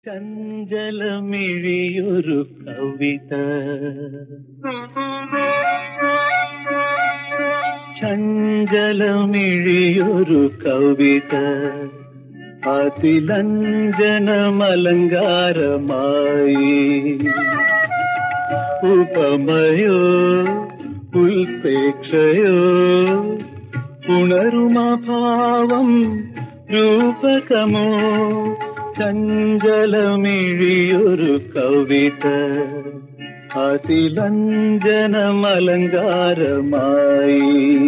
ചഞ്ചലമിഴിയൊരു കവിത ചഞ്ചലമിഴിയൊരു കവിത അതിലഞ്ജനമലങ്കാരമായി ഉപമയോ ഉൽപേക്ഷയോ ഉണരുമഭാവം രൂപകമോ ചഞ്ചലമിഴിയൊരു കവിത അതിലഞ്ജനമലങ്കാരമായി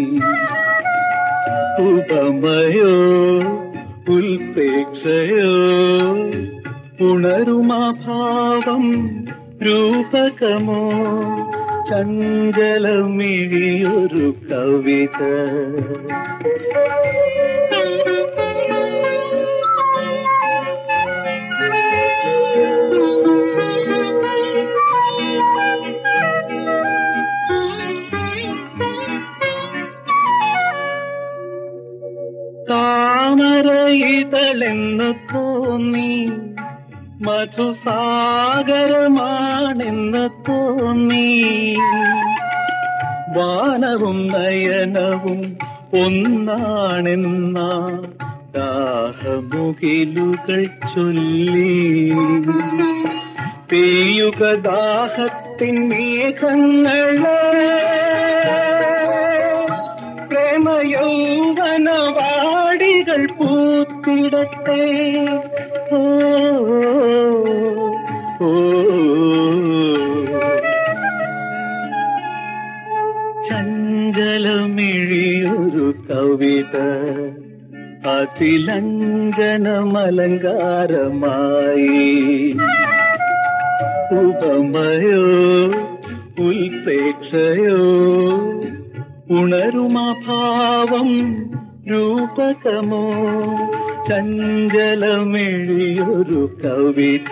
ഉപമയോ ഉൽപേക്ഷയോ ഉണരുമഭാവം രൂപകമോ ചഞ്ചലമിഴിയൊരു കവിത താമരയിതളെന്ന് തോന്നി മധുസാഗരമാണെന്ന് തോന്നി വാനവും നയനവും ഒന്നാണെന്ന ദാഹമുകിലുകൾ ചൊല്ലി പെയ്യുക ദാഹത്തിൻ മേഘങ്ങളെ പ്രേമയൗവനവാടികൾ പൂത്തിടത്തെ ഓ ഓ ചഞ്ചലമിഴിയൊരു കവിത അതിലഞ്ജനമലങ്കാരമായി ഉപമയോ ഉൽപേക്ഷയോ ഉണരുമഭാവം രൂപകമോ ചഞ്ചലമിഴിയൊരു കവിത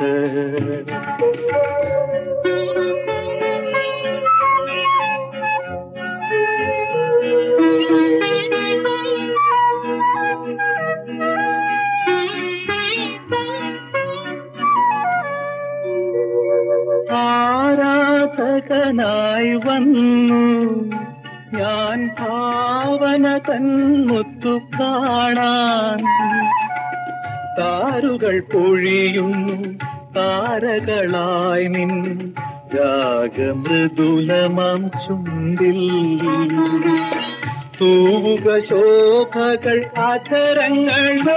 ആരാധകനായി വന്നു ഞാൻ ഭാവന തന്മുത്തു കാണാൻ താരുകൾ പൊഴിയുന്നു താരകളായി നിൻ രാഗമൃദുലമം ചുണ്ടിൽ തൂവുക ശോഭകൾ അധരങ്ങളേ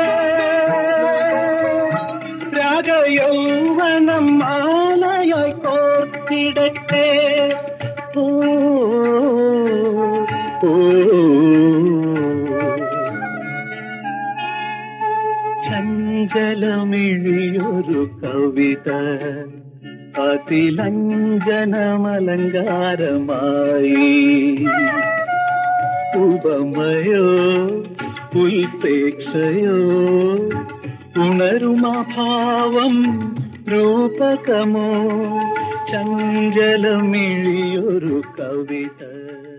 രാഗയൗവനം മാലയായി കോർത്തിടട്ടെ ഓ ഓ ചഞ്ചലമിഴിയൊരു കവിത അതിലഞ്ജനമലങ്കാരമായി ഉപമയോ ഉൽപേക്ഷയോ ഉണരുമഭാവം രൂപകമോ ചഞ്ചലമിഴിയൊരു കവിത